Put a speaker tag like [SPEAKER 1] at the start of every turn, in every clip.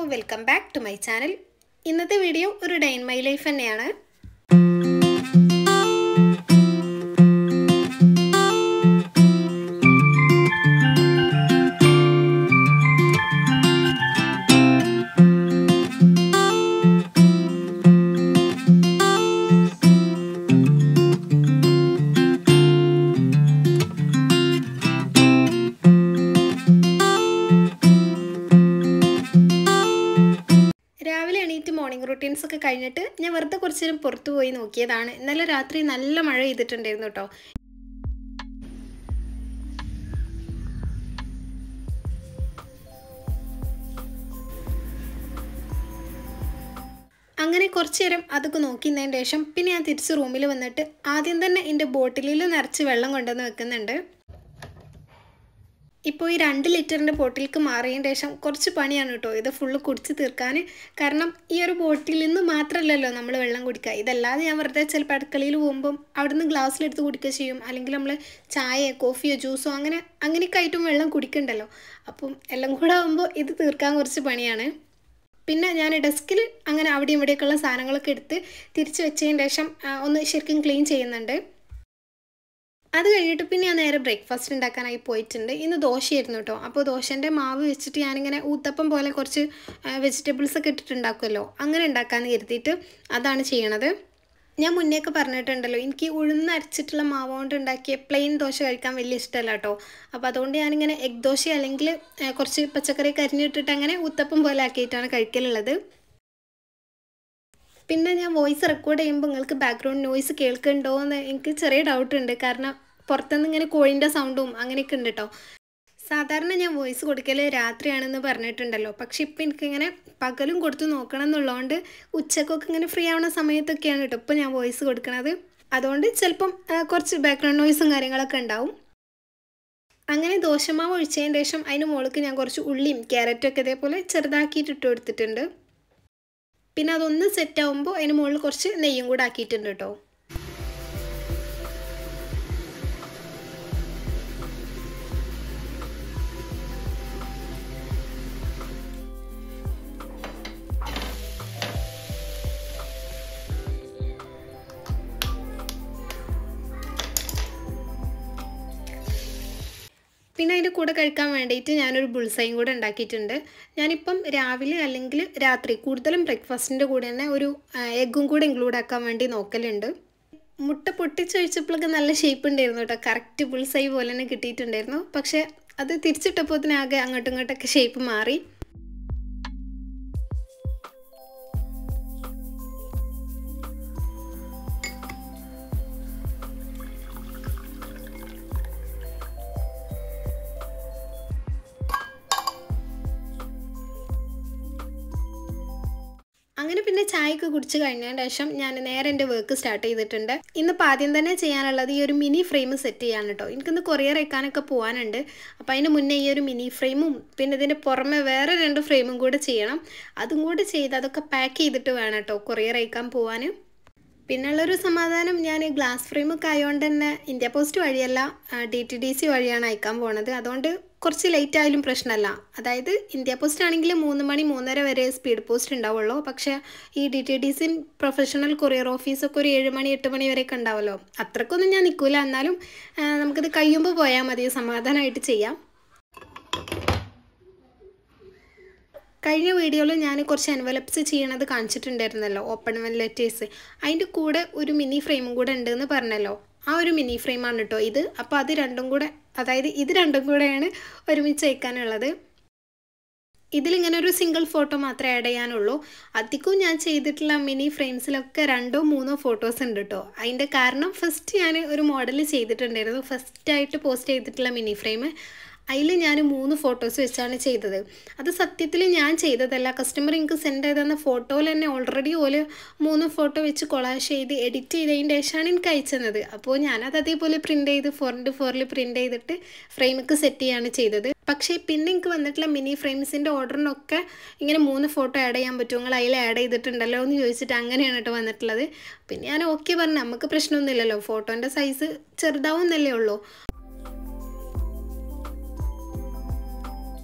[SPEAKER 1] welcome back to my channel ഇന്നത്തെ video ഒരു day in my life തന്നെയാണ് രാവിലെ എണീറ്റ് മോർണിംഗ് റൂട്ടീൻസ് ഒക്കെ കഴിഞ്ഞിട്ട് ഞാൻ വെറുതെ കുറച്ച് നേരം പുറത്തു പോയി നോക്കിയതാണ് ഇന്നലെ രാത്രി നല്ല മഴ ചെയ്തിട്ടുണ്ടായിരുന്നു കേട്ടോ അങ്ങനെ കുറച്ച് നേരം അതൊക്കെ നോക്കിയതിന് ശേഷം പിന്നെ ഞാൻ തിരിച്ച് റൂമിൽ വന്നിട്ട് ആദ്യം തന്നെ എൻ്റെ ബോട്ടിലിൽ നിറച്ച് വെള്ളം കൊണ്ടുവന്ന് വെക്കുന്നുണ്ട് ഇപ്പോൾ ഈ രണ്ട് ലിറ്ററിൻ്റെ ബോട്ടിലേക്ക് മാറിയതിന് ശേഷം കുറച്ച് പണിയാണ് കേട്ടോ ഇത് ഫുള്ള് കുടിച്ച് തീർക്കാൻ കാരണം ഈ ഒരു ബോട്ടിൽ നിന്ന് മാത്രമല്ലല്ലോ നമ്മൾ വെള്ളം കുടിക്കുക ഇതല്ലാതെ ഞാൻ വെറുതെ ചിലപ്പോൾ അടുക്കളയിൽ പോകുമ്പം അവിടുന്ന് ഗ്ലാസ്സിലെടുത്ത് കുടിക്കുക ചെയ്യും അല്ലെങ്കിൽ നമ്മൾ ചായ കോഫിയോ ജ്യൂസോ അങ്ങനെ അങ്ങനെയൊക്കെ ആയിട്ടും വെള്ളം കുടിക്കണ്ടല്ലോ അപ്പം എല്ലാം കൂടെ ആകുമ്പോൾ ഇത് തീർക്കാൻ കുറച്ച് പണിയാണ് പിന്നെ ഞാൻ ഡെസ്കിൽ അങ്ങനെ അവിടെ ഇവിടെയൊക്കെയുള്ള സാധനങ്ങളൊക്കെ എടുത്ത് തിരിച്ച് വെച്ചതിന് ശേഷം ആ, ഒന്ന് ശരിക്കും ക്ലീൻ ചെയ്യുന്നുണ്ട് അത് കഴിഞ്ഞിട്ട് പിന്നെ ഞാൻ നേരെ ബ്രേക്ക്ഫാസ്റ്റ് ഉണ്ടാക്കാനായി പോയിട്ടുണ്ട് ഇന്ന് ദോശയായിരുന്നു കേട്ടോ അപ്പോൾ ദോശൻ്റെ മാവ് വെച്ചിട്ട് ഞാനിങ്ങനെ ഊത്തപ്പം പോലെ കുറച്ച് വെജിറ്റബിൾസ് ഒക്കെ ഇട്ടിട്ടുണ്ടാക്കുമല്ലോ അങ്ങനെ ഉണ്ടാക്കാമെന്ന് കരുതിയിട്ട് അതാണ് ചെയ്യണത് ഞാൻ മുന്നേയൊക്കെ പറഞ്ഞിട്ടുണ്ടല്ലോ എനിക്ക് ഉഴുന്ന് അരച്ചിട്ടുള്ള മാവ് കൊണ്ട് ഉണ്ടാക്കിയ പ്ലെയിൻ ദോശ കഴിക്കാൻ വലിയ ഇഷ്ടമല്ല കേട്ടോ അപ്പോൾ അതുകൊണ്ട് ഞാനിങ്ങനെ എഗ് ദോശ അല്ലെങ്കിൽ ആ, കുറച്ച് പച്ചക്കറി കരിഞ്ഞിട്ടിട്ട് അങ്ങനെ ഊത്തപ്പം പോലെ ആക്കിയിട്ടാണ് കഴിക്കലുള്ളത് പിന്നെ ഞാൻ വോയിസ് റെക്കോർഡ് ചെയ്യുമ്പോൾ നിങ്ങൾക്ക് ബാക്ക്ഗ്രൗണ്ട് നോയ്സ് കേൾക്കുന്നുണ്ടോ എന്ന് എനിക്ക് ചെറിയ ഡൗട്ട് ഉണ്ട് കാരണം പുറത്തുനിന്ന് ഇങ്ങനെ കോഴിൻ്റെ സൗണ്ടും അങ്ങനെയൊക്കെ ഉണ്ട് കേട്ടോ സാധാരണ ഞാൻ വോയിസ് കൊടുക്കൽ രാത്രിയാണെന്ന് പറഞ്ഞിട്ടുണ്ടല്ലോ പക്ഷെ ഇപ്പം എനിക്കിങ്ങനെ പകലും കൊടുത്ത് നോക്കണം എന്നുള്ളതുകൊണ്ട് ഉച്ചക്കൊക്കെ ഇങ്ങനെ ഫ്രീ ആവുന്ന സമയത്തൊക്കെയാണ് കേട്ടോ ഇപ്പോൾ ഞാൻ വോയിസ് കൊടുക്കണത് അതുകൊണ്ട് ചിലപ്പം ആ, കുറച്ച് ബാക്ക്ഗ്രൗണ്ട് നോയ്സും കാര്യങ്ങളൊക്കെ ഉണ്ടാവും അങ്ങനെ ദോശമാവ് ഒഴിച്ചതിന് ശേഷം അതിന് മുകളിലേക്ക് ഞാൻ കുറച്ച് ഉള്ളിയും ക്യാരറ്റും ഒക്കെ ഇതേപോലെ ചെറുതാക്കിയിട്ട് ഇട്ട് കൊടുത്തിട്ടുണ്ട് പിന്നെ അതൊന്ന് സെറ്റ് ആവുമ്പോൾ അതിന് മുകളിൽ കുറച്ച് നെയ്യും കൂടെ ആക്കിയിട്ടുണ്ട് കേട്ടോ പിന്നെ അതിൻ്റെ കൂടെ കഴിക്കാൻ വേണ്ടിയിട്ട് ഞാനൊരു ബുൾസൈയും കൂടെ ഉണ്ടാക്കിയിട്ടുണ്ട് ഞാനിപ്പം രാവിലെ അല്ലെങ്കിൽ രാത്രി കൂടുതലും ബ്രേക്ക്ഫാസ്റ്റിൻ്റെ കൂടെ തന്നെ ഒരു എഗ്ഗും കൂടെ ഇൻക്ലൂഡ് ആക്കാൻ വേണ്ടി നോക്കലുണ്ട് മുട്ട പൊട്ടിച്ചൊഴിച്ചപ്പോഴൊക്കെ നല്ല ഷേപ്പ് ഉണ്ടായിരുന്നു കേട്ടോ കറക്റ്റ് ബുൾസൈ പോലെ തന്നെ കിട്ടിയിട്ടുണ്ടായിരുന്നു പക്ഷേ അത് തിരിച്ചിട്ടപ്പോൾ ആകെ അങ്ങോട്ടും ഇങ്ങോട്ടൊക്കെ ഷേപ്പ് മാറി അങ്ങനെ പിന്നെ ചായയൊക്കെ കുടിച്ച് കഴിഞ്ഞതിന് ശേഷം ഞാൻ നേരെ എൻ്റെ വർക്ക് സ്റ്റാർട്ട് ചെയ്തിട്ടുണ്ട് ഇന്നിപ്പോൾ ആദ്യം തന്നെ ചെയ്യാനുള്ളത് ഈ ഒരു മിനി ഫ്രെയിം സെറ്റ് ചെയ്യാൻ കേട്ടോ എനിക്കിന്ന് കൊറിയർ അയക്കാനൊക്കെ പോകാനുണ്ട് അപ്പോൾ അതിന് മുന്നേ ഈ ഒരു മിനി ഫ്രെയിമും പിന്നെ ഇതിൻ്റെ പുറമെ വേറെ രണ്ട് ഫ്രെയിമും കൂടെ ചെയ്യണം അതും കൂടെ ചെയ്ത് അതൊക്കെ പാക്ക് ചെയ്തിട്ട് വേണം കേട്ടോ കൊറിയർ അയക്കാൻ പോകാൻ പിന്നുള്ളൊരു സമാധാനം ഞാൻ ഗ്ലാസ് ഫ്രെയിമൊക്കെ ആയതുകൊണ്ട് തന്നെ ഇന്ത്യ പോസ്റ്റ് വഴിയല്ല ഡി ടി ഡി സി വഴിയാണ് അയക്കാൻ പോണത് അതുകൊണ്ട് കുറച്ച് ലേറ്റ് ആയാലും പ്രശ്നമല്ല അതായത് ഇന്ത്യ പോസ്റ്റ് ആണെങ്കിൽ മൂന്ന് മണി മൂന്നര വരെ സ്പീഡ് പോസ്റ്റ് ഉണ്ടാവുള്ളൂ പക്ഷേ ഈ D T D C professional courier ഓഫീസൊക്കെ ഒരു ഏഴ് മണി എട്ട് മണി വരെയൊക്കെ ഉണ്ടാവുമല്ലോ അത്രക്കൊന്നും ഞാൻ നിൽക്കില്ല എന്നാലും ആ, നമുക്കിത് കഴിയുമ്പോൾ പോയാൽ മതി സമാധാനമായിട്ട് ചെയ്യാം കഴിഞ്ഞ വീഡിയോയിൽ ഞാൻ കുറച്ച് എൻവലപ്സ് ചെയ്യണത് കാണിച്ചിട്ടുണ്ടായിരുന്നല്ലോ ഓപ്പൺ ലെറ്റേഴ്സ് അതിൻ്റെ കൂടെ ഒരു മിനി ഫ്രെയിമും കൂടെ ഉണ്ടെന്ന് പറഞ്ഞല്ലോ ആ ഒരു മിനി ഫ്രെയിമാണ് കേട്ടോ ഇത് അപ്പോൾ അത് രണ്ടും കൂടെ അതായത് ഇത് രണ്ടും കൂടെയാണ് ഒരുമിച്ച് വയ്ക്കാനുള്ളത് ഇതിലിങ്ങനെ ഒരു സിംഗിൾ ഫോട്ടോ മാത്രമേ ആഡ് ചെയ്യാനുള്ളൂ അധികവും ഞാൻ ചെയ്തിട്ടുള്ള മിനി ഫ്രെയിംസിലൊക്കെ രണ്ടോ മൂന്നോ ഫോട്ടോസ് ഉണ്ട് കേട്ടോ അതിൻ്റെ കാരണം ഫസ്റ്റ് ഞാൻ ഒരു മോഡൽ ചെയ്തിട്ടുണ്ടായിരുന്നു ഫസ്റ്റായിട്ട് പോസ്റ്റ് ചെയ്തിട്ടുള്ള മിനി ഫ്രെയിം അതിൽ ഞാൻ മൂന്ന് ഫോട്ടോസ് വെച്ചാണ് ചെയ്തത് അത് സത്യത്തിൽ ഞാൻ ചെയ്തതല്ല കസ്റ്റമർ എനിക്ക് സെൻഡ് ചെയ്തെന്ന ഫോട്ടോയിൽ തന്നെ ഓൾറെഡി ഓല് മൂന്ന് ഫോട്ടോ വെച്ച് കൊളാഷ് ചെയ്ത് എഡിറ്റ് ചെയ്തതിൻ്റെ ശേഷമാണ് എനിക്ക് അയച്ചത് അപ്പോൾ ഞാനത് അതേപോലെ പ്രിൻ്റ് ചെയ്ത് ഫോർ ഇൻറ്റു ഫോറിൽ പ്രിൻ്റ് ചെയ്തിട്ട് ഫ്രെയിമൊക്കെ സെറ്റ് ചെയ്യാണ് ചെയ്തത് പക്ഷേ പിന്നെ എനിക്ക് വന്നിട്ടുള്ള മിനി ഫ്രെയിംസിൻ്റെ ഓർഡറിനൊക്കെ ഇങ്ങനെ മൂന്ന് ഫോട്ടോ ആഡ് ചെയ്യാൻ പറ്റുമോ നിങ്ങൾ അതിൽ ആഡ് ചെയ്തിട്ടുണ്ടല്ലോ എന്ന് ചോദിച്ചിട്ട് അങ്ങനെയാണ് കേട്ടോ വന്നിട്ടുള്ളത് പിന്നെ ഞാൻ ഓക്കെ പറഞ്ഞു നമുക്ക് പ്രശ്നമൊന്നുമില്ലല്ലോ ഫോട്ടോൻ്റെ സൈസ് ചെറുതാവുന്നല്ലേ ഉള്ളൂ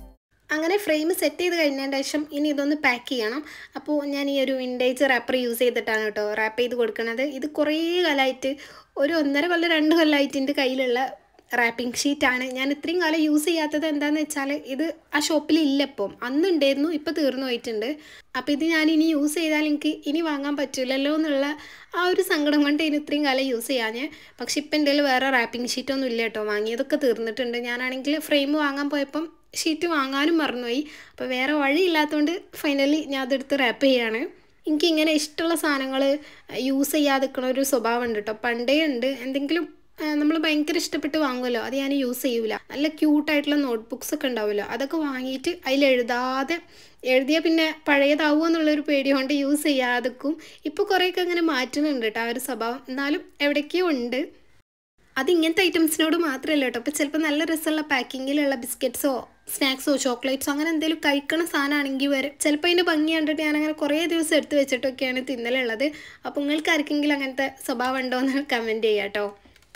[SPEAKER 1] അങ്ങനെ ഫ്രെയിം സെറ്റ് ചെയ്ത് കഴിഞ്ഞതിന് ശേഷം ഇനി ഇതൊന്ന് പാക്ക് ചെയ്യണം അപ്പോൾ ഞാൻ ഈ ഒരു വിൻറ്റേജ് റാപ്പർ യൂസ് ചെയ്തിട്ടാണ് കേട്ടോ റാപ്പ് ചെയ്ത് കൊടുക്കുന്നത് ഇത് കുറേ കാലമായിട്ട് ഒരു ഒന്നര കൊല്ലം രണ്ട് കൊല്ലമായിട്ട് എൻ്റെ കയ്യിലുള്ള റാപ്പിംഗ് ഷീറ്റാണ് ഞാൻ ഇത്രയും കാലം യൂസ് ചെയ്യാത്തത് എന്താണെന്ന് വെച്ചാൽ ഇത് ആ ഷോപ്പിൽ ഇല്ല ഇപ്പം അന്നുണ്ടായിരുന്നു ഇപ്പോൾ തീർന്നു പോയിട്ടുണ്ട് അപ്പോൾ ഇത് ഞാൻ ഇനി യൂസ് ചെയ്താൽ എനിക്ക് ഇനി വാങ്ങാൻ പറ്റില്ലല്ലോ എന്നുള്ള ആ ഒരു സങ്കടം കൊണ്ട് ഇനി ഇത്രയും കാലം യൂസ് ചെയ്യാൻ പക്ഷെ ഇപ്പം എൻ്റെ കയ്യിൽ വേറെ റാപ്പിംഗ് ഷീറ്റൊന്നും ഇല്ല കേട്ടോ വാങ്ങിയതൊക്കെ തീർന്നിട്ടുണ്ട് ഞാനാണെങ്കിൽ ഫ്രെയിം വാങ്ങാൻ പോയപ്പം ഷീറ്റ് വാങ്ങാനും മറന്നുപോയി അപ്പോൾ വേറെ വഴിയില്ലാത്തതുകൊണ്ട് ഫൈനലി ഞാൻ അതെടുത്ത് റാപ്പ് ചെയ്യാണ് എനിക്ക് ഇങ്ങനെ ഇഷ്ടമുള്ള സാധനങ്ങൾ യൂസ് ചെയ്യാതിരിക്കണ ഒരു സ്വഭാവം ഉണ്ട് കേട്ടോ പണ്ടേ ഉണ്ട് എന്തെങ്കിലും നമ്മൾ ഭയങ്കര ഇഷ്ടപ്പെട്ട് വാങ്ങുമല്ലോ അത് ഞാൻ യൂസ് ചെയ്യൂല നല്ല ക്യൂട്ടായിട്ടുള്ള നോട്ട്ബുക്സ് ഒക്കെ ഉണ്ടാവുമല്ലോ അതൊക്കെ വാങ്ങിയിട്ട് അതിൽ എഴുതാതെ എഴുതിയാൽ പിന്നെ പഴയതാവുമോ എന്നുള്ളൊരു പേടി കൊണ്ട് യൂസ് ചെയ്യാതെക്കും ഇപ്പോൾ കുറേയൊക്കെ അങ്ങനെ മാറ്റുന്നുണ്ട് കേട്ടോ ആ ഒരു സ്വഭാവം എന്നാലും എവിടേക്കോ ഉണ്ട് അത് ഇങ്ങനത്തെ ഐറ്റംസിനോട് മാത്രമല്ല കേട്ടോ ഇപ്പോൾ ചിലപ്പോൾ നല്ല രസമുള്ള പാക്കിങ്ങിലുള്ള ബിസ്ക്കറ്റ്സോ സ്നാക്സോ ചോക്ലേറ്റ്സോ അങ്ങനെ എന്തെങ്കിലും കഴിക്കണ സാധനമാണെങ്കിൽ വരെ ചിലപ്പോൾ അതിൻ്റെ ഭംഗി കണ്ടിട്ട് ഞാനങ്ങനെ കുറേ ദിവസം എടുത്ത് വെച്ചിട്ടൊക്കെയാണ് തിന്നലുള്ളത് അപ്പോൾ നിങ്ങൾക്ക് ആർക്കെങ്കിലും അങ്ങനത്തെ സ്വഭാവം ഉണ്ടോ എന്ന് കമൻറ്റ് ചെയ്യാം കേട്ടോ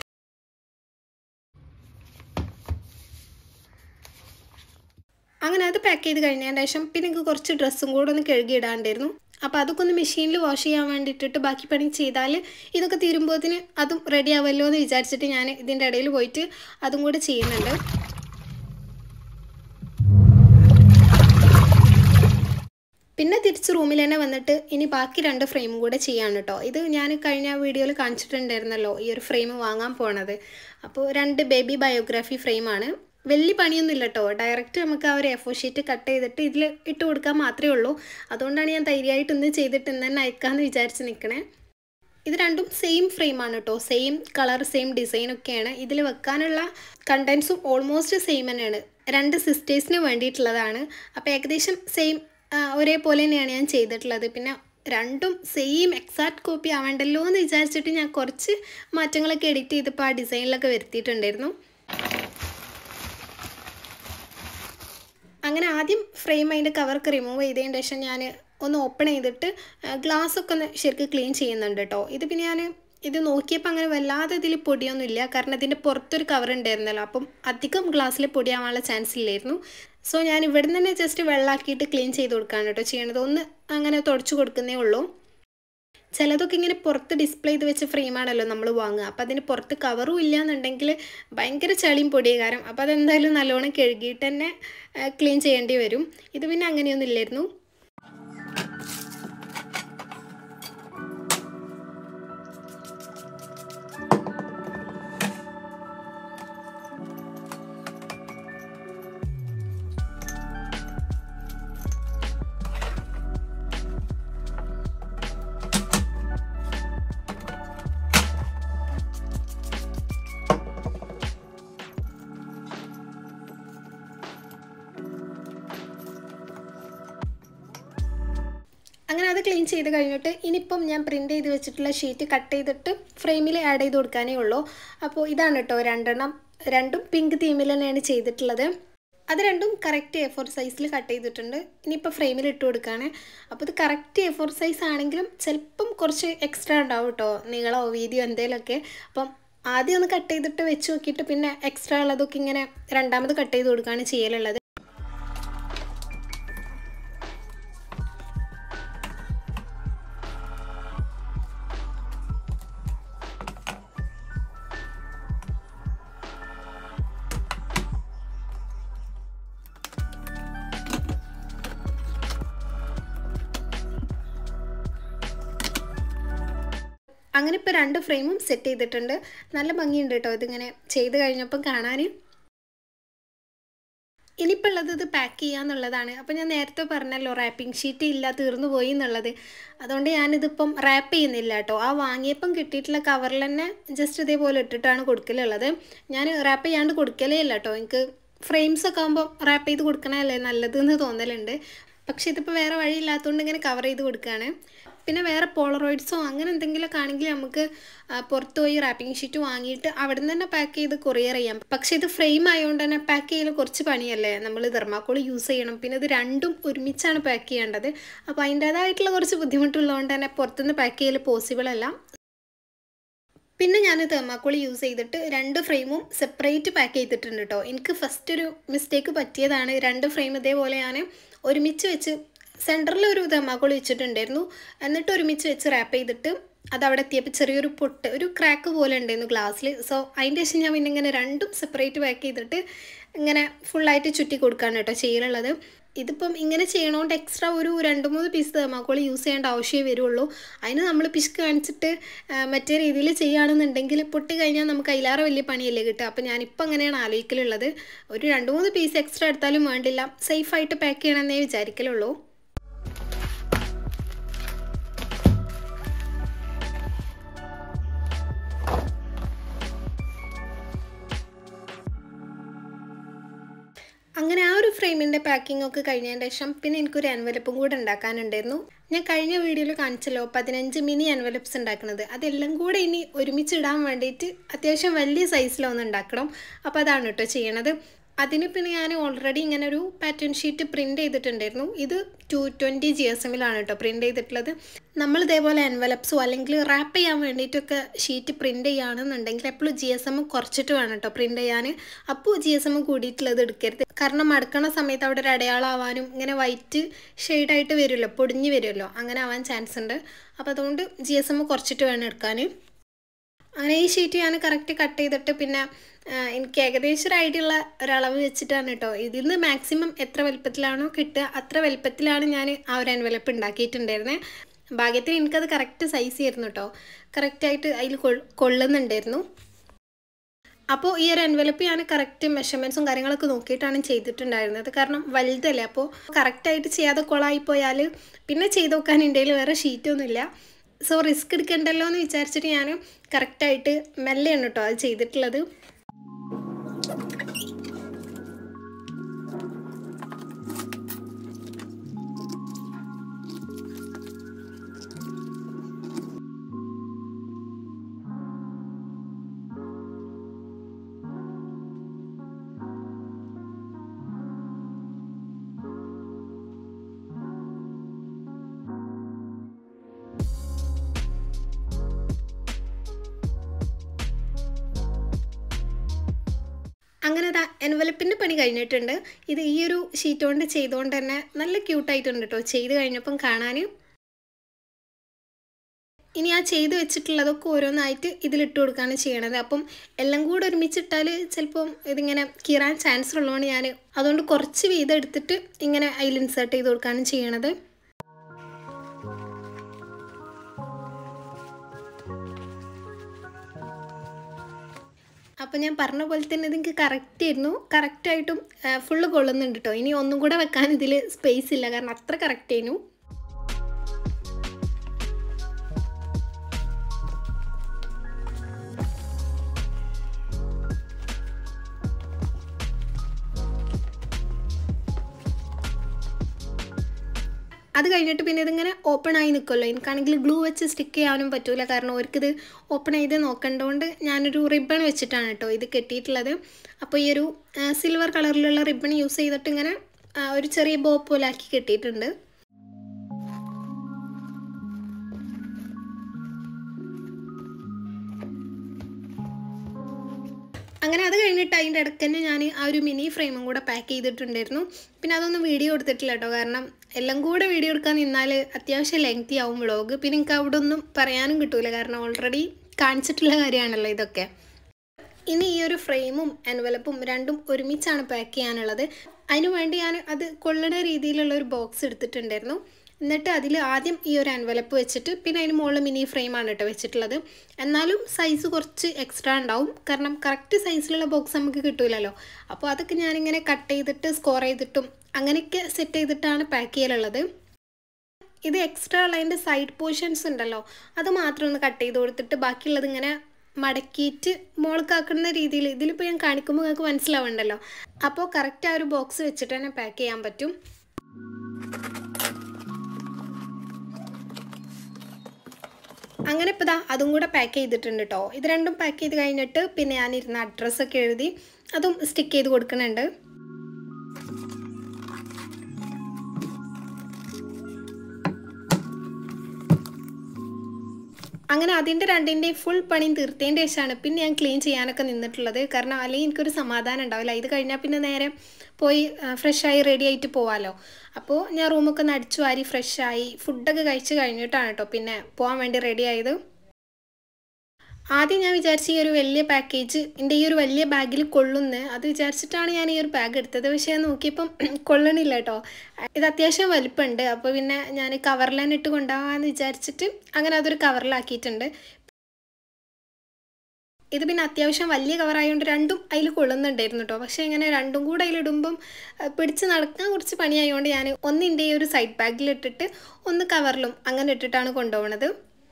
[SPEAKER 1] അങ്ങനെ അത് പാക്ക് ചെയ്ത് കഴിഞ്ഞതിന് ശേഷം പിന്നെ എനിക്ക് കുറച്ച് ഡ്രസ്സും കൂടെ ഒന്ന് കഴുകിയിടാണ്ടായിരുന്നു അപ്പോൾ അതൊക്കെ ഒന്ന് മെഷീനിൽ വാഷ് ചെയ്യാൻ വേണ്ടിയിട്ടിട്ട് ബാക്കി പണി ചെയ്താൽ ഇതൊക്കെ തീരുമ്പോഴത്തിന് അതും റെഡി ആവുമല്ലോ എന്ന് വിചാരിച്ചിട്ട് ഞാൻ ഇതിൻ്റെ ഇടയിൽ പോയിട്ട് അതും കൂടെ ചെയ്യുന്നുണ്ട് പിന്നെ തിരിച്ച് റൂമിൽ തന്നെ വന്നിട്ട് ഇനി ബാക്കി രണ്ട് ഫ്രെയിമും കൂടെ ചെയ്യാണ് കേട്ടോ ഇത് ഞാൻ കഴിഞ്ഞ വീഡിയോയിൽ കാണിച്ചിട്ടുണ്ടായിരുന്നല്ലോ ഈ ഒരു ഫ്രെയിം വാങ്ങാൻ പോണത് അപ്പോൾ രണ്ട് ബേബി ബയോഗ്രാഫി ഫ്രെയിമാണ് വലിയ പണിയൊന്നുമില്ല കേട്ടോ ഡയറക്റ്റ് നമുക്ക് ആ ഒരു എഫോ ഷീറ്റ് കട്ട് ചെയ്തിട്ട് ഇതിൽ ഇട്ട് കൊടുക്കാൻ മാത്രമേ ഉള്ളൂ അതുകൊണ്ടാണ് ഞാൻ ധൈര്യമായിട്ട് ഇന്ന് ചെയ്തിട്ട് ഇന്ന് തന്നെ അയക്കാമെന്ന് വിചാരിച്ച് നിൽക്കണേ ഇത് രണ്ടും സെയിം ഫ്രെയിമാണ് കേട്ടോ സെയിം കളർ സെയിം ഡിസൈനൊക്കെയാണ് ഇതിൽ വെക്കാനുള്ള കണ്ടൻസും ഓൾമോസ്റ്റ് സെയിം തന്നെയാണ് രണ്ട് സിസ്റ്റേഴ്സിന് വേണ്ടിയിട്ടുള്ളതാണ് അപ്പോൾ ഏകദേശം സെയിം ഒരേപോലെ തന്നെയാണ് ഞാൻ ചെയ്തിട്ടുള്ളത് പിന്നെ രണ്ടും സെയിം എക്സാക്ട് കോപ്പി ആവേണ്ടല്ലോ എന്ന് വിചാരിച്ചിട്ട് ഞാൻ കുറച്ച് മാറ്റങ്ങളൊക്കെ എഡിറ്റ് ചെയ്തപ്പോൾ ആ ഡിസൈനിലൊക്കെ വരുത്തിയിട്ടുണ്ടായിരുന്നു അങ്ങനെ ആദ്യം ഫ്രെയിം അതിൻ്റെ കവർക്ക് റിമൂവ് ചെയ്തതിന് ശേഷം ഞാൻ ഒന്ന് ഓപ്പൺ ചെയ്തിട്ട് ഗ്ലാസ് ഒക്കെ ഒന്ന് ശരിക്കും ക്ലീൻ ചെയ്യുന്നുണ്ട് കേട്ടോ ഇത് പിന്നെ ഞാൻ ഇത് നോക്കിയപ്പോൾ അങ്ങനെ വല്ലാതെ ഇതിൽ പൊടിയൊന്നും ഇല്ല കാരണം ഇതിൻ്റെ പുറത്തൊരു കവർ ഉണ്ടായിരുന്നല്ലോ അപ്പം അധികം ഗ്ലാസ്സിൽ പൊടിയാവാനുള്ള ചാൻസ് ഇല്ലായിരുന്നു സോ ഞാൻ ഇവിടെ നിന്ന് തന്നെ ജസ്റ്റ് വെള്ളമാക്കിയിട്ട് ക്ലീൻ ചെയ്ത് കൊടുക്കുകയാണ് കേട്ടോ ചെയ്യണത് ഒന്ന് അങ്ങനെ തുടച്ചു കൊടുക്കുന്നേ ഉള്ളൂ ചിലതൊക്കെ ഇങ്ങനെ പുറത്ത് ഡിസ്പ്ലേ ചെയ്ത് വെച്ച ഫ്രെയിമാണല്ലോ നമ്മൾ വാങ്ങുക അപ്പോൾ അതിന് പുറത്ത് കവറും ഇല്ല എന്നുണ്ടെങ്കിൽ ഭയങ്കര ചളിയും പൊടിയകാരം അപ്പോൾ അതെന്തായാലും നല്ലോണം കഴുകിയിട്ട് തന്നെ ക്ലീൻ ചെയ്യേണ്ടി വരും ഇത് പിന്നെ അങ്ങനെയൊന്നും ഇല്ലായിരുന്നു അങ്ങനെ അത് ക്ലീൻ ചെയ്ത് കഴിഞ്ഞിട്ട് ഇനിയിപ്പം ഞാൻ പ്രിൻ്റ് ചെയ്ത് വെച്ചിട്ടുള്ള ഷീറ്റ് കട്ട് ചെയ്തിട്ട് ഫ്രെയിമിൽ ആഡ് ചെയ്ത് കൊടുക്കാനേ ഉള്ളൂ അപ്പോൾ ഇതാണ് കേട്ടോ രണ്ടെണ്ണം രണ്ടും പിങ്ക് തീമിൽ തന്നെയാണ് ചെയ്തിട്ടുള്ളത് അത് രണ്ടും കറക്റ്റ് എ ഫോർ സൈസിൽ കട്ട് ചെയ്തിട്ടുണ്ട് ഇനിയിപ്പോൾ ഫ്രെയിമിൽ ഇട്ട് കൊടുക്കുകയാണ് അപ്പോൾ ഇത് കറക്റ്റ് എ ഫോർ സൈസ് ആണെങ്കിലും ചിലപ്പം കുറച്ച് എക്സ്ട്രാ ഉണ്ടാവും കേട്ടോ നീളമോ വീതിയോ എന്തെങ്കിലുമൊക്കെ അപ്പം ആദ്യം ഒന്ന് കട്ട് ചെയ്തിട്ട് വെച്ച് നോക്കിയിട്ട് പിന്നെ എക്സ്ട്രാ ഉള്ളതൊക്കെ ഇങ്ങനെ രണ്ടാമത് കട്ട് ചെയ്ത് കൊടുക്കുകയാണ് ചെയ്യലുള്ളത് അങ്ങനെ ഇപ്പോൾ രണ്ട് ഫ്രെയിമും സെറ്റ് ചെയ്തിട്ടുണ്ട് നല്ല ഭംഗിയുണ്ട് കേട്ടോ ഇതിങ്ങനെ ചെയ്ത് കഴിഞ്ഞപ്പം കാണാൻ ഇനിയിപ്പോൾ ഉള്ളത് ഇത് പാക്ക് ചെയ്യാന്നുള്ളതാണ് അപ്പോൾ ഞാൻ നേരത്തെ പറഞ്ഞല്ലോ റാപ്പിംഗ് ഷീറ്റ് ഇല്ല തീർന്നു പോയി എന്നുള്ളത് അതുകൊണ്ട് ഞാനിതിപ്പം റാപ്പ് ചെയ്യുന്നില്ല കേട്ടോ ആ വാങ്ങിയപ്പം കിട്ടിയിട്ടുള്ള കവറിൽ തന്നെ ജസ്റ്റ് ഇതേപോലെ ഇട്ടിട്ടാണ് കൊടുക്കലുള്ളത് ഞാൻ റാപ്പ് ചെയ്യാണ്ട് കൊടുക്കലേ ഇല്ല കേട്ടോ എനിക്ക് ഫ്രെയിംസ് ഒക്കെ ആകുമ്പോൾ റാപ്പ് ചെയ്ത് കൊടുക്കണമല്ലേ നല്ലതെന്ന് തോന്നലുണ്ട് പക്ഷേ ഇതിപ്പോൾ വേറെ വഴിയില്ലാത്തതുകൊണ്ട് ഇങ്ങനെ കവർ ചെയ്ത് കൊടുക്കുകയാണ് പിന്നെ വേറെ പോളറോയിഡ്സോ അങ്ങനെ എന്തെങ്കിലുമൊക്കെ ആണെങ്കിൽ നമുക്ക് പുറത്ത് പോയി റാപ്പിംഗ് ഷീറ്റ് വാങ്ങിയിട്ട് അവിടെ നിന്ന് തന്നെ പാക്ക് ചെയ്ത് കൊറിയർ ചെയ്യാം പക്ഷേ ഇത് ഫ്രെയിം ആയതുകൊണ്ട് തന്നെ പാക്ക് ചെയ്യൽ കുറച്ച് പണിയല്ലേ നമ്മൾ തെർമാക്കോൾ യൂസ് ചെയ്യണം പിന്നെ ഇത് രണ്ടും ഒരുമിച്ചാണ് പാക്ക് ചെയ്യേണ്ടത് അപ്പോൾ അതിൻ്റേതായിട്ടുള്ള കുറച്ച് ബുദ്ധിമുട്ടുള്ളതുകൊണ്ട് തന്നെ പുറത്തുനിന്ന് പാക്ക് ചെയ്യൽ പോസിബിൾ അല്ല പിന്നെ ഞാൻ തെർമാക്കോൾ യൂസ് ചെയ്തിട്ട് രണ്ട് ഫ്രെയിമും സെപ്പറേറ്റ് പാക്ക് ചെയ്തിട്ടുണ്ട് കേട്ടോ എനിക്ക് ഫസ്റ്റ് ഒരു മിസ്റ്റേക്ക് പറ്റിയതാണ് രണ്ട് ഫ്രെയിം ഇതേപോലെ ഞാൻ ഒരുമിച്ച് വെച്ച് സെൻറ്ററിൽ ഒരു തെർമാക്കോൾ വെച്ചിട്ടുണ്ടായിരുന്നു എന്നിട്ട് ഒരുമിച്ച് വെച്ച് റാപ്പ് ചെയ്തിട്ട് അത് അവിടെ എത്തിയപ്പോൾ ചെറിയൊരു പൊട്ട് ഒരു ക്രാക്ക് പോലെ ഉണ്ടായിരുന്നു ഗ്ലാസ്സിൽ സോ അതിൻ്റെ ശേഷം ഞാൻ പിന്നെ ഇങ്ങനെ രണ്ടും സെപ്പറേറ്റ് പാക്ക് ചെയ്തിട്ട് ഇങ്ങനെ ഫുള്ളായിട്ട് ചുറ്റി കൊടുക്കുകയാണ് കേട്ടോ ചെയ്യലുള്ളത് ഇതിപ്പം ഇങ്ങനെ ചെയ്യണോണ്ട് എക്സ്ട്രാ ഒരു രണ്ട് മൂന്ന് പീസ് തെർമാക്കോൾ യൂസ് ചെയ്യേണ്ട ആവശ്യമേ വരുള്ളൂ അതിന് നമ്മൾ പിശുക്ക് കാണിച്ചിട്ട് ആ, മറ്റേ രീതിയിൽ ചെയ്യുകയാണെന്നുണ്ടെങ്കിൽ പൊട്ടി കഴിഞ്ഞാൽ നമുക്ക് അതിലേറെ വലിയ പണിയല്ലേ കിട്ടുക അപ്പോൾ ഞാനിപ്പോൾ അങ്ങനെയാണ് ആലോചിക്കലുള്ളത് ഒരു രണ്ട് മൂന്ന് പീസ് എക്സ്ട്രാ എടുത്താലും വേണ്ടില്ല സേഫായിട്ട് പാക്ക് ചെയ്യണമെന്നേ വിചാരിക്കലുള്ളൂ അങ്ങനെ ആ ഒരു ഫ്രെയിമിൻ്റെ പാക്കിംഗ് ഒക്കെ കഴിഞ്ഞതിന് ശേഷം പിന്നെ എനിക്കൊരു എൻവലപ്പും കൂടെ ഉണ്ടാക്കാനുണ്ടായിരുന്നു ഞാൻ കഴിഞ്ഞ വീഡിയോയിൽ കാണിച്ചല്ലോ പതിനഞ്ച് മിനി എൻവലപ്സ് ഉണ്ടാക്കുന്നത് അതെല്ലാം കൂടെ ഇനി ഒരുമിച്ച് ഇടാൻ വേണ്ടിയിട്ട് അത്യാവശ്യം വലിയ സൈസിലൊന്ന് ഉണ്ടാക്കണം അപ്പോൾ അതാണ് കേട്ടോ ചെയ്യണത് അതിന് പിന്നെ ഞാൻ ഓൾറെഡി ഇങ്ങനെ ഒരു പാറ്റേൺ ഷീറ്റ് പ്രിൻ്റ് ചെയ്തിട്ടുണ്ടായിരുന്നു ഇത് ടു ട്വൻറ്റി ജി എസ് എമ്മിലാണ് കേട്ടോ പ്രിൻ്റ് ചെയ്തിട്ടുള്ളത് നമ്മൾ ഇതേപോലെ എൻവലപ്സോ അല്ലെങ്കിൽ റാപ്പ് ചെയ്യാൻ വേണ്ടിയിട്ടൊക്കെ ഷീറ്റ് പ്രിൻ്റ് ചെയ്യുകയാണെന്നുണ്ടെങ്കിൽ എപ്പോഴും ജി എസ് എം കുറച്ചിട്ട് വേണം കേട്ടോ പ്രിൻ്റ് ചെയ്യാൻ അപ്പോൾ ജി എസ് എം കൂടിയിട്ടുള്ളത് എടുക്കരുത് കാരണം മടക്കണ സമയത്ത് അവിടെ ഒരു അടയാളമാവാനും ഇങ്ങനെ വൈറ്റ് ഷെയ്ഡായിട്ട് വരുമല്ലോ പൊടിഞ്ഞ് വരുമല്ലോ അങ്ങനെ ആവാൻ ചാൻസ് ഉണ്ട് അപ്പോൾ അതുകൊണ്ട് ജി എസ് എം കുറച്ചിട്ട് വേണം എടുക്കാൻ അങ്ങനെ ഈ ഷീറ്റ് ഞാൻ കറക്റ്റ് കട്ട് ചെയ്തിട്ട് പിന്നെ ആ, എനിക്ക് ഏകദേശം ഒരു ഐഡിയ ഉള്ള ഒരളവ് വെച്ചിട്ടാണ് കേട്ടോ ഇതിൽ നിന്ന് മാക്സിമം എത്ര വലുപ്പത്തിലാണോ കിട്ടുക അത്ര വലുപ്പത്തിലാണ് ഞാൻ ആ ഒരു എൻവലപ്പ് ഉണ്ടാക്കിയിട്ടുണ്ടായിരുന്നത് ഭാഗ്യത്തിന് എനിക്കത് കറക്റ്റ് സൈസ് ആയിരുന്നു കേട്ടോ കറക്റ്റായിട്ട് അതിൽ കൊള്ളുന്നുണ്ടായിരുന്നു അപ്പോൾ ഈ ഒരു എൻവലപ്പ് ഞാൻ കറക്റ്റ് മെഷർമെൻറ്റ്സും കാര്യങ്ങളൊക്കെ നോക്കിയിട്ടാണ് ചെയ്തിട്ടുണ്ടായിരുന്നത് കാരണം വലുതല്ലേ അപ്പോൾ കറക്റ്റായിട്ട് ചെയ്യാതെ കൊളായി പോയാൽ പിന്നെ ചെയ്ത് നോക്കാൻ എൻ്റെ കയ്യിൽ വേറെ ഷീറ്റൊന്നുമില്ല സോ റിസ്ക് എടുക്കണ്ടല്ലോ എന്ന് വിചാരിച്ചിട്ട് ഞാൻ കറക്റ്റായിട്ട് മെല്ലെയാണ് കേട്ടോ അത് ചെയ്തിട്ടുള്ളത് അങ്ങനെ ദാ എൻവലപ്പിൻ്റെ പണി കഴിഞ്ഞിട്ടുണ്ട് ഇത് ഈ ഒരു ഷീറ്റ് കൊണ്ട് ചെയ്തുകൊണ്ട് തന്നെ നല്ല ക്യൂട്ടായിട്ടുണ്ട് കേട്ടോ ചെയ്ത് കഴിഞ്ഞപ്പം കാണാൻ ഇനി ആ ചെയ്ത് വെച്ചിട്ടുള്ളതൊക്കെ ഓരോന്നായിട്ട് ഇതിലിട്ട് കൊടുക്കുകയാണ് ചെയ്യണത് അപ്പം എല്ലാം കൂടെ ഒരുമിച്ചിട്ടാൽ ചിലപ്പം ഇതിങ്ങനെ കീറാൻ ചാൻസ് ഉള്ളതുകൊണ്ട് ഞാൻ അതുകൊണ്ട് കുറച്ച് വീതം എടുത്തിട്ട് ഇങ്ങനെ അതിൽ ഇൻസേർട്ട് ചെയ്ത് കൊടുക്കുകയാണ് ചെയ്യണത് അപ്പോൾ ഞാൻ പറഞ്ഞ പോലെ തന്നെ ഇത് എനിക്ക് കറക്റ്റ് ആയിരുന്നു കറക്റ്റായിട്ടും ഫുള്ള് കൊള്ളുന്നുണ്ട് കേട്ടോ ഇനി ഒന്നും കൂടെ വെക്കാൻ ഇതിൽ സ്പേസ് ഇല്ല കാരണം അത്ര കറക്റ്റ് ആയിരുന്നു അത് കഴിഞ്ഞിട്ട് പിന്നെ ഇതിങ്ങനെ ഓപ്പൺ ആയി നിൽക്കുമല്ലോ എനിക്കാണെങ്കിൽ ഗ്ലൂ വെച്ച് സ്റ്റിക്ക് ചെയ്യാനും പറ്റൂല കാരണം അവർക്കിത് ഓപ്പൺ ചെയ്ത് നോക്കേണ്ടതുകൊണ്ട് ഞാനൊരു റിബൺ വെച്ചിട്ടാണ് കേട്ടോ ഇത് കെട്ടിയിട്ടുള്ളത് അപ്പോൾ ഈ ഒരു സിൽവർ കളറിലുള്ള റിബൺ യൂസ് ചെയ്തിട്ട് ഇങ്ങനെ ആ, ഒരു ചെറിയ ബോ പോലെ ആക്കി കെട്ടിയിട്ടുണ്ട് അങ്ങനെ അത് കഴിഞ്ഞിട്ട് അതിൻ്റെ ഇടയ്ക്ക് തന്നെ ഞാൻ ആ ഒരു മിനി ഫ്രെയിമും കൂടെ പാക്ക് ചെയ്തിട്ടുണ്ടായിരുന്നു പിന്നെ അതൊന്നും വീഡിയോ എടുത്തിട്ടില്ല കേട്ടോ കാരണം എല്ലാം കൂടെ വീഡിയോ എടുക്കാൻ നിന്നാൽ അത്യാവശ്യം ലെങ്തി ആവും വ്ളോഗ് പിന്നെ എനിക്ക് അവിടെ ഒന്നും പറയാനും കിട്ടൂല കാരണം ഓൾറെഡി കാണിച്ചിട്ടുള്ള കാര്യമാണല്ലോ ഇതൊക്കെ ഇനി ഈ ഒരു ഫ്രെയിമും എൻവലപ്പും രണ്ടും ഒരുമിച്ചാണ് പാക്ക് ചെയ്യാനുള്ളത് അതിനു വേണ്ടി ഞാൻ അത് കൊള്ളണ രീതിയിലുള്ള ഒരു ബോക്സ് എടുത്തിട്ടുണ്ടായിരുന്നു എന്നിട്ട് അതിൽ ആദ്യം ഈ ഒരു എൻവലപ്പ് വെച്ചിട്ട് പിന്നെ അതിന് മുകളിൽ മിനി ഫ്രെയിമാണ് കേട്ടോ വെച്ചിട്ടുള്ളത് എന്നാലും സൈസ് കുറച്ച് എക്സ്ട്രാ ഉണ്ടാവും കാരണം കറക്റ്റ് സൈസിലുള്ള ബോക്സ് നമുക്ക് കിട്ടൂലല്ലോ അപ്പോൾ അതൊക്കെ ഞാനിങ്ങനെ കട്ട് ചെയ്തിട്ട് സ്കോർ ചെയ്തിട്ടും അങ്ങനെയൊക്കെ സെറ്റ് ചെയ്തിട്ടാണ് പാക്ക് ചെയ്യലുള്ളത് ഇത് എക്സ്ട്രാ ഉള്ളതിൻ്റെ സൈഡ് പോർഷൻസ് ഉണ്ടല്ലോ അത് മാത്രം ഒന്ന് കട്ട് ചെയ്ത് കൊടുത്തിട്ട് ബാക്കിയുള്ളത് ഇങ്ങനെ മടക്കിയിട്ട് മോൾക്കാക്കുന്ന രീതിയിൽ ഇതിലിപ്പോൾ ഞാൻ കാണിക്കുമ്പോൾ നിങ്ങൾക്ക് മനസ്സിലാവുണ്ടല്ലോ അപ്പോൾ കറക്റ്റ് ആ ഒരു ബോക്സ് വെച്ചിട്ട് തന്നെ പാക്ക് ചെയ്യാൻ പറ്റും അങ്ങനെ ഇപ്പോൾ ദാ അതും കൂടെ പാക്ക് ചെയ്തിട്ടുണ്ട് കേട്ടോ ഇത് രണ്ടും പാക്ക് ചെയ്ത് കഴിഞ്ഞിട്ട് പിന്നെ ഞാനിരുന്ന അഡ്രസ്സൊക്കെ എഴുതി അതും സ്റ്റിക്ക് ചെയ്ത് കൊടുക്കുന്നുണ്ട് അങ്ങനെ അതിൻ്റെ രണ്ടിൻ്റെയും ഫുൾ പണിയും തീർത്തതിൻ്റെ ശേഷമാണ് പിന്നെ ഞാൻ ക്ലീൻ ചെയ്യാനൊക്കെ നിന്നിട്ടുള്ളത് കാരണം അല്ലെങ്കിൽ എനിക്കൊരു സമാധാനം ഉണ്ടാവില്ല ഇത് കഴിഞ്ഞാൽ പിന്നെ നേരെ പോയി ഫ്രഷായി റെഡി ആയിട്ട് പോവാമല്ലോ അപ്പോൾ ഞാൻ റൂമൊക്കെ ഒന്ന് അടിച്ചു വാരി ഫ്രഷായി ഫുഡൊക്കെ കഴിച്ച് കഴിഞ്ഞിട്ടാണ് കേട്ടോ പിന്നെ പോകാൻ വേണ്ടി റെഡി ആയത് ആദ്യം ഞാൻ വിചാരിച്ച ഈ ഒരു വലിയ പാക്കേജ് എൻ്റെ ഈ ഒരു വലിയ ബാഗിൽ കൊള്ളുന്ന് അത് വിചാരിച്ചിട്ടാണ് ഞാൻ ഈ ഒരു ബാഗ് എടുത്തത് പക്ഷേ നോക്കിയപ്പം കൊള്ളണില്ല കേട്ടോ ഇത് അത്യാവശ്യം വലിപ്പമുണ്ട് അപ്പോൾ പിന്നെ ഞാൻ കവറിൽ തന്നെ ഇട്ട് കൊണ്ടുപോകാമെന്ന് വിചാരിച്ചിട്ട് അങ്ങനെ അതൊരു കവറിലാക്കിയിട്ടുണ്ട് ഇത് പിന്നെ അത്യാവശ്യം വലിയ കവറായതുകൊണ്ട് രണ്ടും അതിൽ കൊള്ളുന്നുണ്ടായിരുന്നു കേട്ടോ പക്ഷേ ഇങ്ങനെ രണ്ടും കൂടെ അതിലിടുമ്പം പിടിച്ച് നടക്കാൻ കുറച്ച് പണിയായതുകൊണ്ട് ഞാൻ ഒന്നിൻ്റെ ഈ ഒരു സൈഡ് ബാഗിൽ ഇട്ടിട്ട് ഒന്ന് കവറിലും അങ്ങനെ ഇട്ടിട്ടാണ് കൊണ്ടുപോകുന്നത്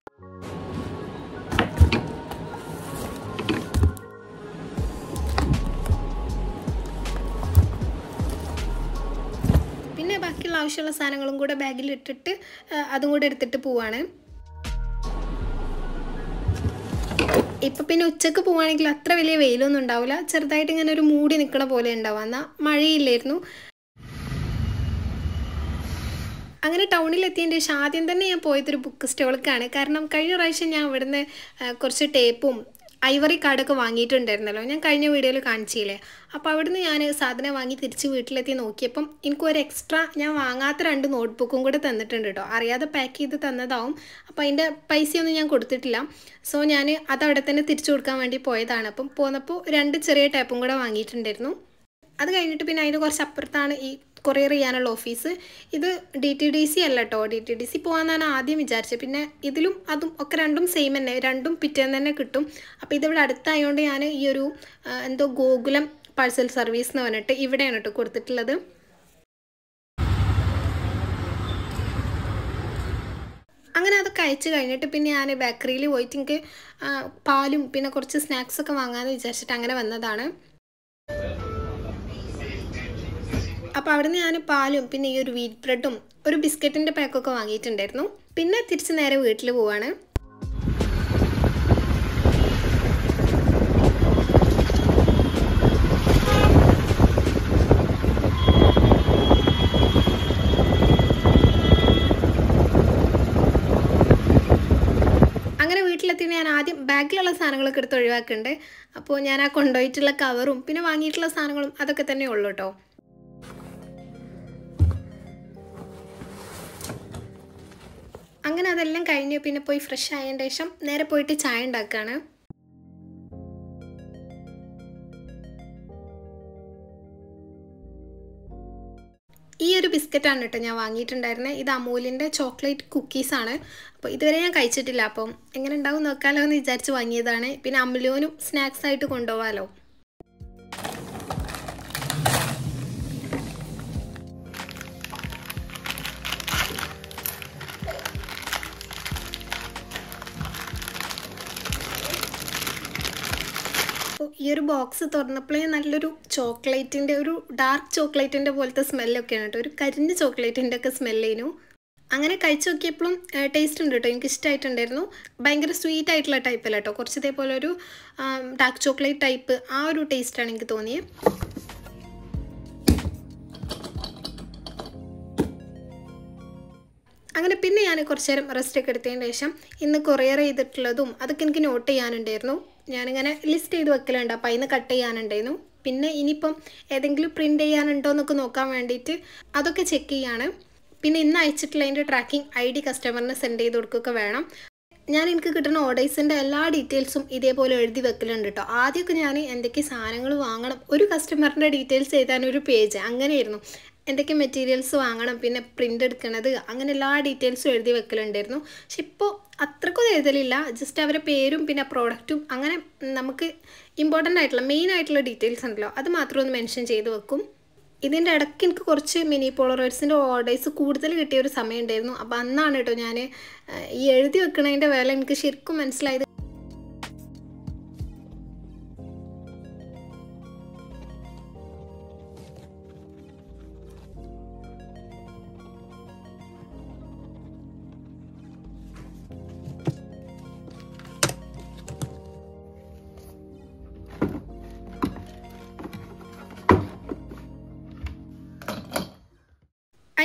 [SPEAKER 1] പിന്നെ ബാക്കിയുള്ള ആവശ്യമുള്ള സാധനങ്ങളും കൂടെ ബാഗിൽ ഇട്ടിട്ട് അതും കൂടെ എടുത്തിട്ട് പോവാണ് ഇപ്പം പിന്നെ ഉച്ചക്ക് പോവുകയാണെങ്കിൽ അത്ര വലിയ വെയിലൊന്നും ഉണ്ടാവില്ല ചെറുതായിട്ട് ഇങ്ങനെ ഒരു മൂടി നിൽക്കണ പോലെ ഉണ്ടാവുക എന്നാൽ മഴയില്ലായിരുന്നു അങ്ങനെ ടൗണിലെത്തിയതിൻ്റെ ശേഷം ആദ്യം തന്നെ ഞാൻ പോയതൊരു ബുക്ക് സ്റ്റോളിലേക്കാണ് കാരണം കഴിഞ്ഞ പ്രാവശ്യം ഞാൻ ഇവിടുന്ന് കുറച്ച് ടേപ്പും ഐവറി കാർഡൊക്കെ വാങ്ങിയിട്ടുണ്ടായിരുന്നല്ലോ ഞാൻ കഴിഞ്ഞ വീഡിയോയിൽ കാണിച്ചില്ലേ അപ്പോൾ അവിടുന്ന് ഞാൻ സാധനം വാങ്ങി തിരിച്ച് വീട്ടിലെത്തി നോക്കിയപ്പം എനിക്ക് ഒരു എക്സ്ട്രാ ഞാൻ വാങ്ങാത്ത രണ്ട് നോട്ട്ബുക്കും കൂടെ തന്നിട്ടുണ്ട് കേട്ടോ അറിയാതെ പാക്ക് ചെയ്ത് തന്നതാവും അപ്പോൾ അതിൻ്റെ പൈസയൊന്നും ഞാൻ കൊടുത്തിട്ടില്ല സോ ഞാൻ അത് അവിടെ തന്നെ തിരിച്ചു കൊടുക്കാൻ വേണ്ടി പോയതാണ് അപ്പം പോന്നപ്പോൾ രണ്ട് ചെറിയ ടേപ്പും കൂടെ വാങ്ങിയിട്ടുണ്ടായിരുന്നു അത് കഴിഞ്ഞിട്ട് പിന്നെ അതിൻ്റെ കുറച്ച് അപ്പുറത്താണ് ഈ കൊറിയർ ചെയ്യാനുള്ള ഓഫീസ് ഇത് ഡി ടി ഡി സി അല്ല കേട്ടോ ഡി ടി ഡി സി പോകാമെന്നാണ് ആദ്യം വിചാരിച്ചത് പിന്നെ ഇതിലും അതും ഒക്കെ രണ്ടും സെയിം തന്നെ രണ്ടും പിറ്റേന്ന് തന്നെ കിട്ടും അപ്പോൾ ഇതിവിടെ അടുത്തായതുകൊണ്ട് ഞാൻ ഈ ഒരു എന്തോ ഗോകുലം പാഴ്സൽ സർവീസ് എന്ന് പറഞ്ഞിട്ട് ഇവിടെയാണ് കേട്ടോ കൊടുത്തിട്ടുള്ളത് അങ്ങനെ അതൊക്കെ അയച്ചു കഴിഞ്ഞിട്ട് പിന്നെ ഞാൻ ബേക്കറിയിൽ പോയിട്ട് എനിക്ക് പാലും പിന്നെ കുറച്ച് സ്നാക്സൊക്കെ വാങ്ങാമെന്ന് വിചാരിച്ചിട്ട് അങ്ങനെ വന്നതാണ് അപ്പോൾ അവിടുന്ന് ഞാൻ പാലും പിന്നെ ഈ ഒരു വീറ്റ് ബ്രെഡും ഒരു ബിസ്ക്കറ്റിൻ്റെ പാക്കൊക്കെ വാങ്ങിയിട്ടുണ്ടായിരുന്നു പിന്നെ തിരിച്ച് നേരെ വീട്ടിൽ പോവാണ് അങ്ങനെ വീട്ടിലെത്തി ഞാൻ ആദ്യം ബാഗിലുള്ള സാധനങ്ങളൊക്കെ എടുത്ത് ഒഴിവാക്കുന്നുണ്ട് അപ്പോൾ ഞാൻ ആ കൊണ്ടുപോയിട്ടുള്ള കവറും പിന്നെ വാങ്ങിയിട്ടുള്ള സാധനങ്ങളും അതൊക്കെ തന്നെ ഉള്ളൂ കേട്ടോ അങ്ങനെ അതെല്ലാം കഴിഞ്ഞ് പിന്നെ പോയി ഫ്രഷ് ആയതിന് ശേഷം നേരെ പോയിട്ട് ചായ ഉണ്ടാക്കുകയാണ് ഈ ഒരു ബിസ്ക്കറ്റാണ് കേട്ടോ ഞാൻ വാങ്ങിയിട്ടുണ്ടായിരുന്നത് ഇത് അമൂലിൻ്റെ ചോക്ലേറ്റ് കുക്കീസാണ് അപ്പോൾ ഇതുവരെ ഞാൻ കഴിച്ചിട്ടില്ല അപ്പം എങ്ങനെ ഉണ്ടാവും നോക്കാമല്ലോ എന്ന് വിചാരിച്ച് വാങ്ങിയതാണ് പിന്നെ അമലോനും സ്നാക്സ് ആയിട്ട് കൊണ്ടുപോകാമല്ലോ അപ്പോൾ ഈ ഒരു ബോക്സ് തുറന്നപ്പോഴേ നല്ലൊരു ചോക്ലേറ്റിൻ്റെ ഒരു ഡാർക്ക് ചോക്ലേറ്റിൻ്റെ പോലത്തെ സ്മെല്ലൊക്കെയാണ് കേട്ടോ ഒരു കരിഞ്ഞ ചോക്ലേറ്റിൻ്റെ ഒക്കെ സ്മെല്ലേനു അങ്ങനെ കഴിച്ചു നോക്കിയപ്പോഴും ടേസ്റ്റ് ഉണ്ട് കേട്ടോ എനിക്ക് ഇഷ്ടമായിട്ടുണ്ടായിരുന്നു ഭയങ്കര സ്വീറ്റ് ആയിട്ടുള്ള ടൈപ്പല്ല കേട്ടോ കുറച്ച് ഇതേപോലെ ഒരു ഡാർക്ക് ചോക്ലേറ്റ് ടൈപ്പ് ആ ഒരു ടേസ്റ്റാണ് എനിക്ക് തോന്നിയത് അങ്ങനെ പിന്നെ ഞാൻ കുറച്ച് നേരം റെസ്റ്റ് ഒക്കെ എടുത്തതിന് ശേഷം ഇന്ന് കൊറിയർ ചെയ്തിട്ടുള്ളതും അതൊക്കെ എനിക്ക് നോട്ട് ചെയ്യാനുണ്ടായിരുന്നു ഞാനിങ്ങനെ ലിസ്റ്റ് ചെയ്ത് വെക്കലുണ്ട് അപ്പോൾ അതിന് കട്ട് ചെയ്യാനുണ്ടായിരുന്നു പിന്നെ ഇനിയിപ്പം ഏതെങ്കിലും പ്രിൻ്റ് ചെയ്യാനുണ്ടോ എന്നൊക്കെ നോക്കാൻ വേണ്ടിയിട്ട് അതൊക്കെ ചെക്ക് ചെയ്യാണ് പിന്നെ ഇന്ന് അയച്ചിട്ടുള്ളതിൻ്റെ ട്രാക്കിംഗ് ഐ ഡി കസ്റ്റമറിന് സെൻഡ് ചെയ്ത് കൊടുക്കുകയൊക്കെ വേണം ഞാൻ എനിക്ക് കിട്ടുന്ന ഓർഡേഴ്സിൻ്റെ എല്ലാ ഡീറ്റെയിൽസും ഇതേപോലെ എഴുതി വെക്കലുണ്ട് കേട്ടോ ആദ്യമൊക്കെ ഞാൻ എന്തൊക്കെ സാധനങ്ങൾ വാങ്ങണം ഒരു കസ്റ്റമറിൻ്റെ ഡീറ്റെയിൽസ് എഴുതാൻ ഒരു പേജ് അങ്ങനെയായിരുന്നു എന്തൊക്കെ മെറ്റീരിയൽസ് വാങ്ങണം പിന്നെ പ്രിൻ്റ് എടുക്കണത് അങ്ങനെ എല്ലാ ഡീറ്റെയിൽസും എഴുതി വെക്കലുണ്ടായിരുന്നു പക്ഷെ ഇപ്പോൾ അത്രക്കൊന്നും എഴുതലില്ല ജസ്റ്റ് അവരുടെ പേരും പിന്നെ പ്രോഡക്റ്റും അങ്ങനെ നമുക്ക് ഇമ്പോർട്ടൻ്റ് ആയിട്ടുള്ള മെയിൻ ആയിട്ടുള്ള ഡീറ്റെയിൽസ് ഉണ്ടല്ലോ അത് മാത്രം ഒന്ന് മെൻഷൻ ചെയ്ത് വെക്കും ഇതിൻ്റെ ഇടയ്ക്ക് എനിക്ക് കുറച്ച് മിനി പോളറോയിഡ്സിൻ്റെ ഓർഡേഴ്സ് കൂടുതൽ കിട്ടിയ ഒരു സമയം ഉണ്ടായിരുന്നു അപ്പോൾ അന്നാണ് കേട്ടോ ഞാൻ ഈ എഴുതി വെക്കണതിൻ്റെ വില എനിക്ക് ശരിക്കും മനസ്സിലായത്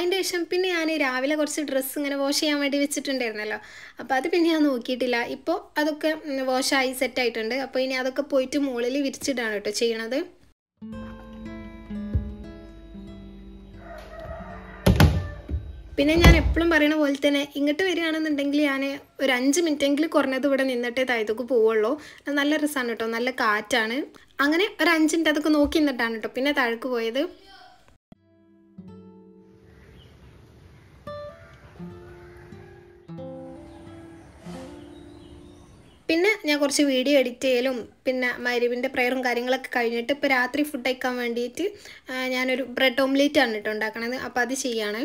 [SPEAKER 1] അതിൻ്റെ ശേഷം പിന്നെ ഞാൻ രാവിലെ കുറച്ച് ഡ്രസ്സ് ഇങ്ങനെ വാഷ് ചെയ്യാൻ വേണ്ടി വെച്ചിട്ടുണ്ടായിരുന്നല്ലോ അപ്പോൾ അത് പിന്നെ ഞാൻ നോക്കിയിട്ടില്ല ഇപ്പോൾ അതൊക്കെ വാഷായി സെറ്റായിട്ടുണ്ട് അപ്പോൾ ഇനി അതൊക്കെ പോയിട്ട് മുകളിൽ വിരിച്ചിടാണ് കേട്ടോ ചെയ്യണത് പിന്നെ ഞാൻ എപ്പോഴും പറയുന്ന പോലെ തന്നെ ഇങ്ങോട്ട് വരികയാണെന്നുണ്ടെങ്കിൽ ഞാൻ ഒരു അഞ്ച് മിനിറ്റെങ്കിലും കുറഞ്ഞത് ഇവിടെ നിന്നിട്ടേ താഴത്തേക്ക് പോവുള്ളൂ നല്ല രസമാണ് കേട്ടോ നല്ല കാറ്റാണ് അങ്ങനെ ഒരു അഞ്ച് മിനിറ്റ് അതൊക്കെ നോക്കി നിന്നിട്ടാണ് കേട്ടോ പിന്നെ താഴേക്ക് പോയത് പിന്നെ ഞാൻ കുറച്ച് വീഡിയോ എഡിറ്റ് ചെയ്യലും പിന്നെ മരുവിൻ്റെ പ്രയറും കാര്യങ്ങളൊക്കെ കഴിഞ്ഞിട്ട് ഇപ്പോൾ രാത്രി ഫുഡ് കഴിക്കാൻ വേണ്ടിയിട്ട് ഞാനൊരു ബ്രെഡ് ഓംലേറ്റ് ആണ് കേട്ടോ ഉണ്ടാക്കണത് അപ്പോൾ അത് ചെയ്യാണ്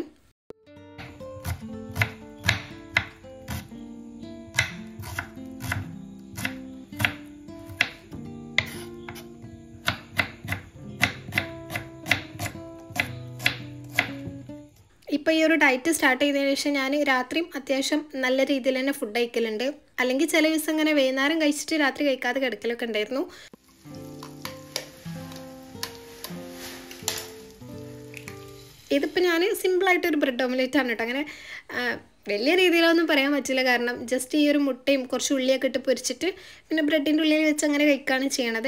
[SPEAKER 1] ഇപ്പോൾ ഈ ഒരു ഡയറ്റ് സ്റ്റാർട്ട് ചെയ്തതിന് ശേഷം ഞാൻ രാത്രിയും അത്യാവശ്യം നല്ല രീതിയിൽ തന്നെ ഫുഡ് കഴിക്കലുണ്ട് അല്ലെങ്കിൽ ചില ദിവസം ഇങ്ങനെ വൈകുന്നേരം കഴിച്ചിട്ട് രാത്രി കഴിക്കാതെ കിടക്കലൊക്കെ ഉണ്ടായിരുന്നു ഇതിപ്പോൾ ഞാൻ സിമ്പിളായിട്ടൊരു ബ്രെഡ് ഓംലേറ്റ് ആണ് കേട്ടോ അങ്ങനെ വലിയ രീതിയിലൊന്നും പറയാൻ പറ്റില്ല കാരണം ജസ്റ്റ് ഈ ഒരു മുട്ടയും കുറച്ച് ഉള്ളിയൊക്കെ ഇട്ട് പൊരിച്ചിട്ട് പിന്നെ ബ്രെഡിൻ്റെ ഉള്ളിൽ വെച്ച് അങ്ങനെ കഴിക്കുകയാണ് ചെയ്യണത്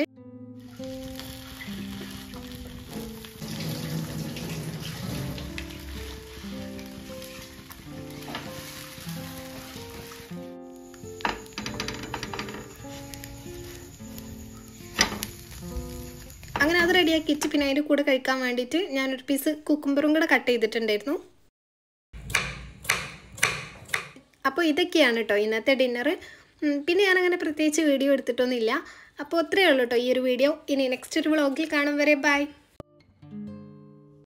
[SPEAKER 1] അങ്ങനെ അത് റെഡിയാക്കിയിട്ട് പിന്നെ അതിൻ്റെ കൂടെ കഴിക്കാൻ വേണ്ടിയിട്ട് ഞാനൊരു പീസ് കുക്കുംബറും കൂടെ കട്ട് ചെയ്തിട്ടുണ്ടായിരുന്നു അപ്പോൾ ഇതൊക്കെയാണ് കേട്ടോ ഇന്നത്തെ ഡിന്നർ പിന്നെ ഞാനങ്ങനെ പ്രത്യേകിച്ച് വീഡിയോ എടുത്തിട്ടൊന്നുമില്ല അപ്പോൾ അത്രയേ ഉള്ളൂ കേട്ടോ ഈ ഒരു വീഡിയോ ഇനി നെക്സ്റ്റ് ഒരു വ്ളോഗിൽ കാണും വരെ ബൈ